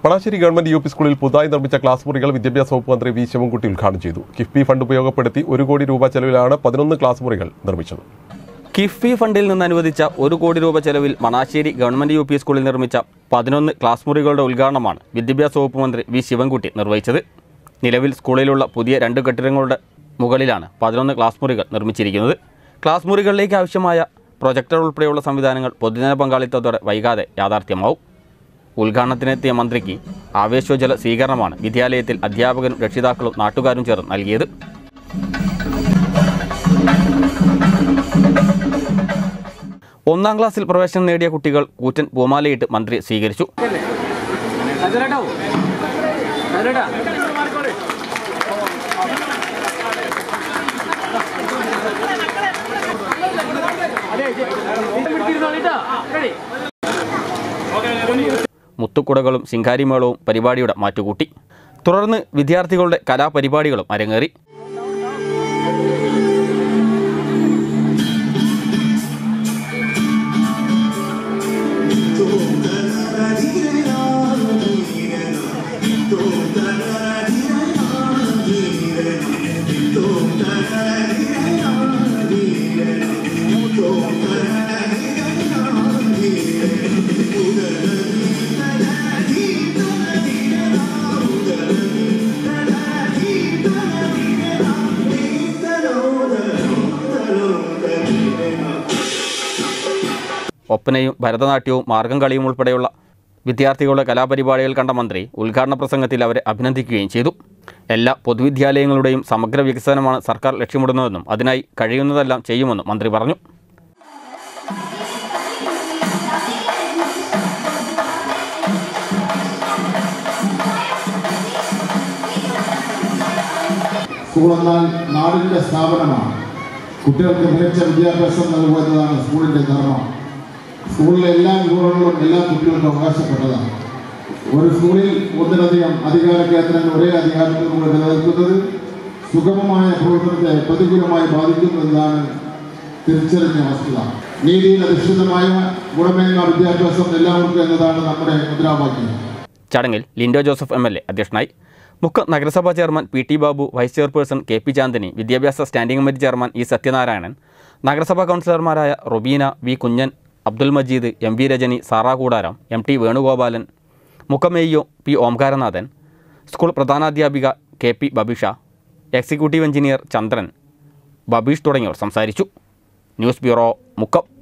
പണാശ്ശേരി government U P സ്കൂളിൽ പുതുതായി നിർമ്മിച്ച ക്ലാസ് മുറികൾ വിദ്യാഭ്യാസ വകുപ്പ് മന്ത്രി വി ശിവൻകുട്ടി ഉദ്ഘാടനം ചെയ്തു കിഫ്ബി ഫണ്ട് ഉപയോഗപ്പെടുത്തി ഒരു കോടി രൂപ ചെലവിലാണ് പതിനൊന്ന് ക്ലാസ് മുറികൾ നിർമ്മിച്ചത് കിഫ്ബി ഫണ്ടിൽ നിന്ന് അനുവദിച്ച ഒരു കോടി രൂപ ചെലവിൽ മണാശ്ശേരി ഗവൺമെന്റ് യു പി സ്കൂളിൽ നിർമ്മിച്ച പതിനൊന്ന് ക്ലാസ് മുറികളുടെ ഉദ്ഘാടനമാണ് വിദ്യാഭ്യാസ വകുപ്പ് മന്ത്രി വി ശിവൻകുട്ടി നിർവഹിച്ചത് നിലവിൽ സ്കൂളിലുള്ള പുതിയ രണ്ട് കെട്ടിടങ്ങളുടെ മുകളിലാണ് പതിനൊന്ന് ക്ലാസ് മുറികൾ നിർമ്മിച്ചിരിക്കുന്നത് ക്ലാസ് മുറികളിലേക്ക് ആവശ്യമായ പ്രൊജക്ടർ ഉൾപ്പെടെയുള്ള സംവിധാനങ്ങൾ പൊതുജന പങ്കാളിത്തത്തോടെ വൈകാതെ യാഥാർത്ഥ്യമാവും ഉദ്ഘാടനത്തിനെത്തിയ മന്ത്രിക്ക് ആവേശോജ്വല സ്വീകരണമാണ് വിദ്യാലയത്തിൽ അധ്യാപകരും രക്ഷിതാക്കളും നാട്ടുകാരും ചേർന്ന് നൽകിയത് ഒന്നാം ക്ലാസ്സിൽ പ്രവേശനം നേടിയ കുട്ടികൾ കൂറ്റൻ പൂമാലയിട്ട് മന്ത്രി സ്വീകരിച്ചു മുത്തുക്കുടകളും ശിങ്കാരിമേളവും പരിപാടിയുടെ മാറ്റുകൂട്ടി തുടർന്ന് വിദ്യാർത്ഥികളുടെ കലാപരിപാടികളും അരങ്ങേറി ഒപ്പനയും ഭരതനാട്യവും മാർഗം കളിയും ഉൾപ്പെടെയുള്ള വിദ്യാർത്ഥികളുടെ കലാപരിപാടികൾ കണ്ട മന്ത്രി ഉദ്ഘാടന പ്രസംഗത്തിൽ അവരെ അഭിനന്ദിക്കുകയും ചെയ്തു എല്ലാ പൊതുവിദ്യാലയങ്ങളുടെയും സമഗ്ര വികസനമാണ് സർക്കാർ ലക്ഷ്യമിടുന്നതെന്നും അതിനായി കഴിയുന്നതെല്ലാം ചെയ്യുമെന്നും മന്ത്രി പറഞ്ഞു സ്കൂൾ എന്നാൽ നാടിൻ്റെ സ്ഥാപനമാണ് കുട്ടികൾക്ക് മികച്ച വിദ്യാഭ്യാസം നൽകുക എന്നതാണ് സ്കൂളിൻ്റെ ധർമ്മം സ്കൂളിലെ എല്ലാ വിഭവങ്ങളും എല്ലാ കുട്ടികൾക്കും അവകാശപ്പെട്ടതാണ് ഒരു സ്കൂളിൽ ഒന്നിലധികം അധികാര കേന്ദ്രങ്ങൾ ഒരേ അധികാരത്തിലൂടെ നിലനിൽക്കുന്നത് സുഗമമായ പ്രവർത്തനത്തെ പ്രതികൂലമായി ബാധിക്കുന്നു എന്നതാണ് തിരിച്ചറിഞ്ഞ വസ്തുത നീതിയിൽ അധിഷ്ഠിതമായ ഗുണമേന്മ വിദ്യാഭ്യാസം എല്ലാവർക്കും എന്നതാണ് നമ്മുടെ മുദ്രാവാക്യം ചടങ്ങിൽ Lindo Joseph M L A അധ്യക്ഷനായി മുഖ്യ നഗരസഭാ chairman P T Babu vice chairperson K P Chandini വിദ്യാഭ്യാസ standing committee chairman E Sathyanarayanan നഗരസഭാ കൗൺസിലർമാരായ Robina V Kunjan Abdul Majeed M V Rajani Sara Koodaram M T Venugopalan മുഖമേയ്യോ പി ഓംകാരനാഥൻ സ്കൂൾ പ്രധാനാധ്യാപിക K P Babisha executive engineer Chandran Babeesh തുടങ്ങിയവർ സംസാരിച്ചു ന്യൂസ് ബ്യൂറോ മുക്കം